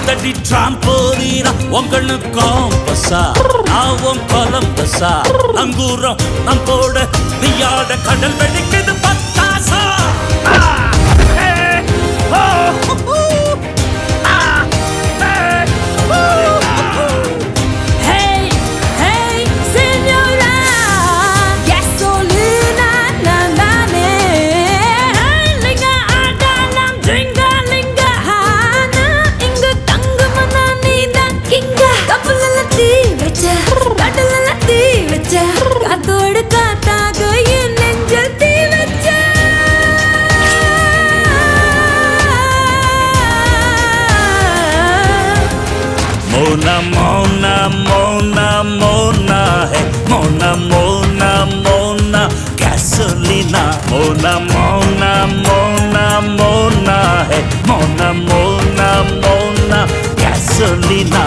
கொதிக்குதடி டிராம்போலீனா உங்களுக்கு காம்பஸா நான் உன் கொலம்பஸா அங்கூரம் நம்போட நீயாட கடல் வெடிக்குது பத்தாசா ஆ, ஏ, ஓ, ஹூ, ஹூ. ஆ, ஏ, ஓ, ஹூ, ஹூ. Hey, hey, señora, gasolina, na na ne. Linga adalam, dringa linga hana. இங்கு தங்குமனா நீதான் கிங்கா. கப்பல்ல தீ வச்ச, கடல்ல தீ வச்ச, காத்தோடு காத்தாக என் நெஞ்சில் தீ வச்ச. मोना मोना मोना मोना है मोना मोना मोना गैसोलीना मोना मोना मोना मोना है मोना मोना मोना गैसोलीना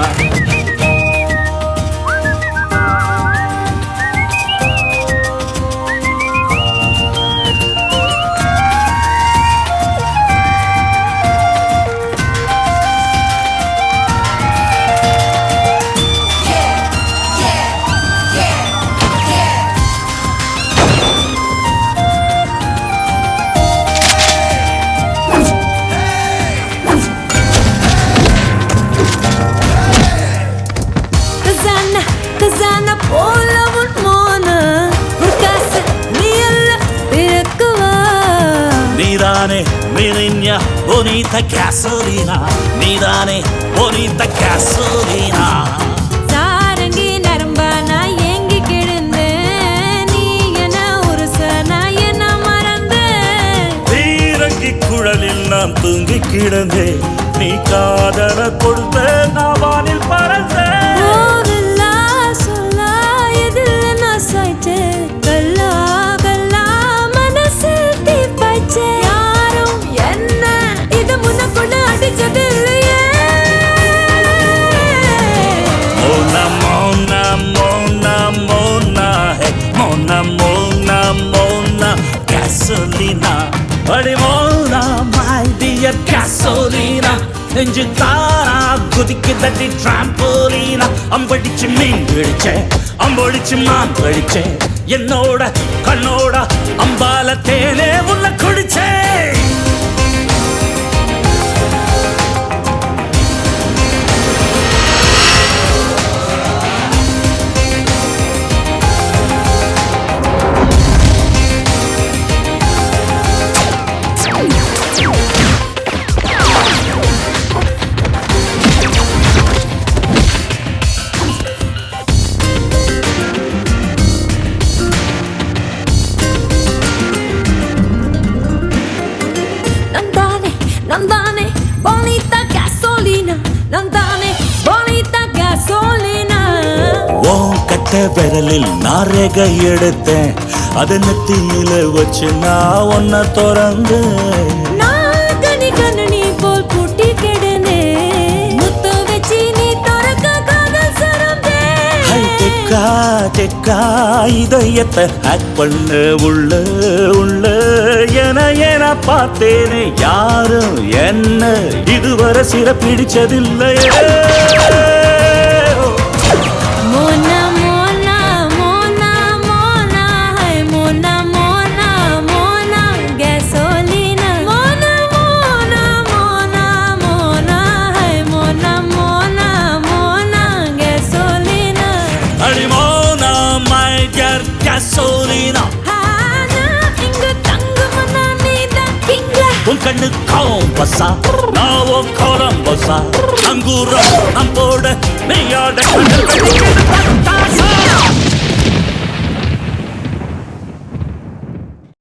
Kazana, kazana போல உன் மோன உட்காச நீ அல்ல இருக்குவா Mirane, Mirinha, bonita gasolina Mirane, bonita gasolina Sarangi நரம்பா நான் ஏங்கி கிடந்தேன் நீ என்ன உருச நான் என்ன மறந்தேன் பீரங்கி குழலில் நான் தூங்கி கிடந்தேன் நீ காதல கொடுத்த நான் வானில் பறந்தேன் போகலா சொல்லா எதில் நான் சாய்ச்சேன் கல்லா கல்லா மனசில் தீ பாய்ச்சேன் யாரும் என்ன இது முன்னக்குள்ள அடிச்சது இல்லையே Mona, Mona, Mona, Mona, hey, Mona, Mona, Mona, gasolina. அடி மோனா my dear gasolina. நெஞ்சு தாரா குதிக்கு தட்டி டிராம்போலீனா அம்படிச்சு மீன் பிடிச்சேன் அம்பொடிச்சு மான் பிடிச்சேன் என்னோட கண்ணோட அம்பால தேனே உள்ள குடிச்சேன் Nandane, Nandane, bonita gasolina. Nandane, bonita gasolina. ஓ கட்ட விரலில் நான் ரேகை எடுத்தேன் அதை நெத்தியில வச்சு நான் ஒன்ன திறந்து நான் கனி கண்ணனி போல் பூட்டி கிடந்தே. முத்து வச்சு நீ திறக்க காதல் சுரந்தே. ஹை தெக்கா தெக்கா இதயத்தை ஹேக் பண்ண உள்ள உள்ள என என பார்த்தேனே யாரும் என்ன இதுவரை சிற பிடிச்சதில்லையே Mona, Mona, Mona, Mona, hi, Mona, Mona, Mona, gasolina. Mona, Mona, Mona, Mona, hi, Mona, Mona, Mona, gasolina. அடிமோனா மை டியர் gasolina ஆனா, இங்கு தங்குமனா நீதான் king. உன் கண்ணு காம்பஸா நான் உன் கொலம்பஸா அங்கூரம் நம்போட நீயாட கடல் வெடிக்குது